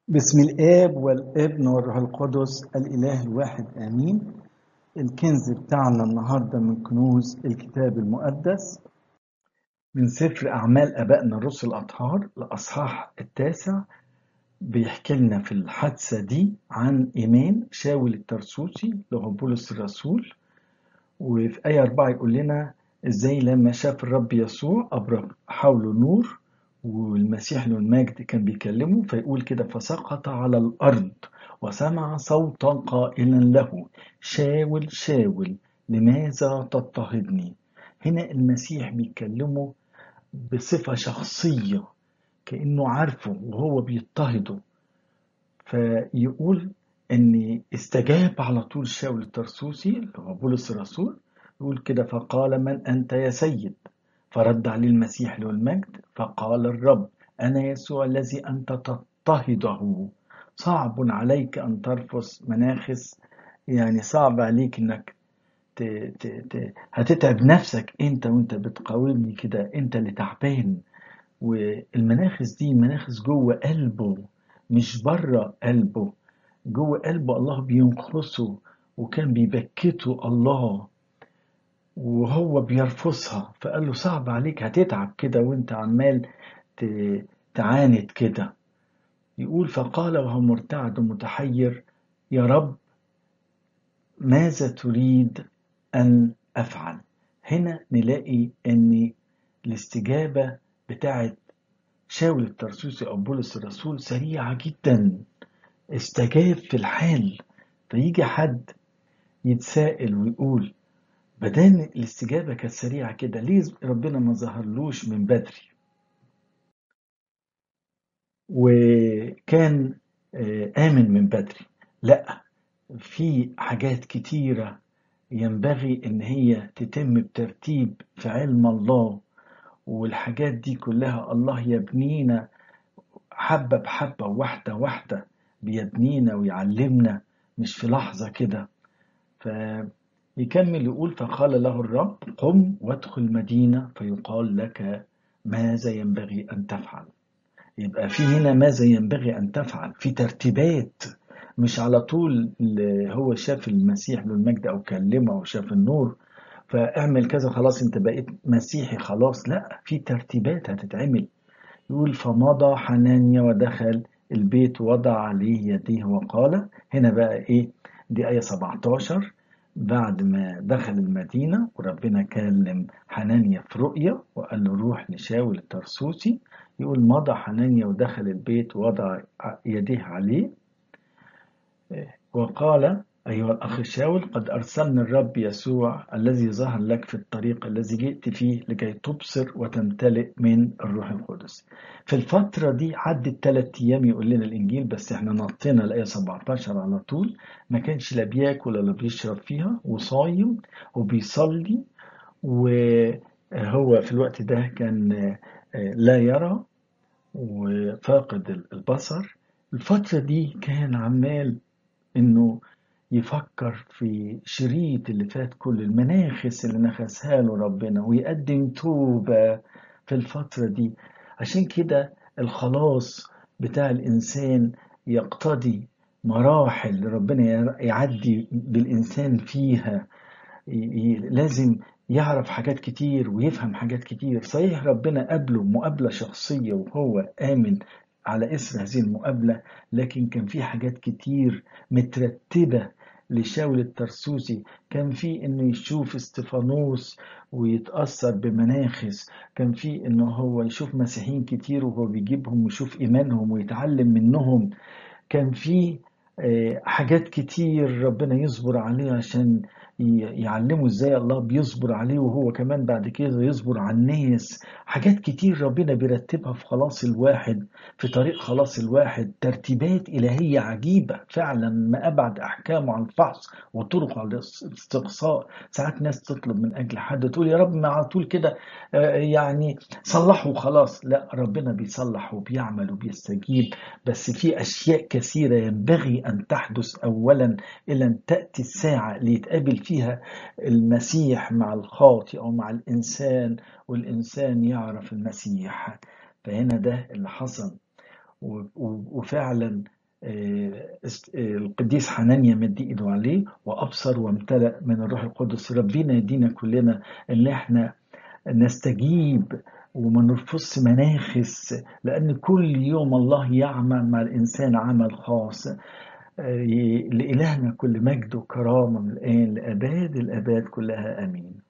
بسم الآب والابن والروح القدس الإله الواحد آمين الكنز بتاعنا النهاردة من كنوز الكتاب المقدس من سفر أعمال أبائنا الرسل الأطهار الأصحاح التاسع بيحكي لنا في الحادثة دي عن إيمان شاول الترسوسي اللي هو بولس الرسول وفي آية أربعة يقول لنا إزاي لما شاف الرب يسوع أبرق حوله نور والمسيح له المجد كان بيكلمه فيقول كده فسقط على الأرض وسمع صوتا قائلا له شاول شاول لماذا تضطهدني هنا المسيح بيكلمه بصفة شخصية كأنه عارفه وهو بيضطهده فيقول ان استجاب على طول شاول الترسوسي اللي هو بولس الرسول يقول كده فقال من انت يا سيد فرد عليه المسيح له المجد فقال الرب انا يسوع الذي انت تضطهده صعب عليك ان ترفس مناخس يعني صعب عليك انك ت... ت... ت... هتتعب نفسك انت وانت بتقاومني كده انت اللي تعبان والمناخس دي مناخس جوه قلبه مش بره قلبه جوه قلبه الله بينقصه وكان بيبكته الله وهو بيرفضها فقال له صعب عليك هتتعب كده وانت عمال ت- تعاند كده يقول فقال وهو مرتعد ومتحير يا رب ماذا تريد أن أفعل هنا نلاقي أن الاستجابة بتاعت شاول الترسوسي أو بولس الرسول سريعة جدا استجاب في الحال فيجي حد يتساءل ويقول بدان الاستجابة كانت سريعة كده ليه ربنا ما ظهرلوش من بدري وكان آه، آمن من بدري لا في حاجات كتيرة ينبغي إن هي تتم بترتيب في علم الله والحاجات دي كلها الله يبنينا حبة بحبة واحدة واحدة بيبنينا ويعلمنا مش في لحظة كده فيكمل يقول فقال له الرب قم وادخل المدينة فيقال لك ماذا ينبغي أن تفعل يبقى في هنا ماذا ينبغي أن تفعل في ترتيبات مش على طول اللي هو شاف المسيح له المجد أو كلمه أو شاف النور فاعمل كذا خلاص انت بقيت مسيحي خلاص لا في ترتيبات هتتعمل يقول فمضى حنانيا ودخل البيت وضع عليه يديه وقال هنا بقى ايه دي آية 17 بعد ما دخل المدينة وربنا كلم حنانيا في رؤية وقال له روح لشاول الترسوسي يقول مضى حنانيا ودخل البيت ووضع يديه عليه وقال أيها الأخ شاول قد أرسلني الرب يسوع الذي ظهر لك في الطريق الذي جئت فيه لكي تبصر وتمتلئ من الروح القدس في الفترة دي عدت ثلاث أيام يقول لنا الإنجيل بس إحنا نطينا الآية 17 على طول ما كانش لا بياكل ولا بيشرب فيها وصايم وبيصلي وهو في الوقت ده كان لا يرى وفاقد البصر الفترة دي كان عمال إنه يفكر في شريط اللي فات كل المناخس اللي نخسها له ربنا ويقدم توبة في الفترة دي عشان كده الخلاص بتاع الإنسان يقتضي مراحل ربنا يعدي بالإنسان فيها لازم يعرف حاجات كتير ويفهم حاجات كتير صحيح ربنا قابله مقابلة شخصية وهو آمن على إثر هذه المقابلة لكن كان في حاجات كتير مترتبة لشاول الترسوسي كان في انه يشوف استفانوس ويتأثر بمناخس كان في انه هو يشوف مسيحيين كتير وهو بيجيبهم ويشوف ايمانهم ويتعلم منهم كان في حاجات كتير ربنا يصبر عليه عشان يعلمه ازاي الله بيصبر عليه وهو كمان بعد كده يصبر على الناس حاجات كتير ربنا بيرتبها في خلاص الواحد في طريق خلاص الواحد ترتيبات إلهية عجيبة فعلا ما أبعد أحكامه عن الفحص وطرقه على الاستقصاء ساعات ناس تطلب من أجل حد تقول يا رب ما على طول كده يعني صلحه خلاص لا ربنا بيصلح وبيعمل وبيستجيب بس في أشياء كثيرة ينبغي أن تحدث أولا إلى أن تأتي الساعة اللي يتقابل فيها المسيح مع الخاطئ أو مع الإنسان والإنسان يعرف المسيح فهنا ده اللي حصل وفعلا آه، است- آه، القديس حنانيا مد ايده عليه وابصر وامتلأ من الروح القدس ربنا يدينا كلنا ان احنا نستجيب وما نرفضش مناخس لان كل يوم الله يعمل مع الانسان عمل خاص آه، لإلهنا كل مجد وكرامة من الآن لأباد الآباد كلها آمين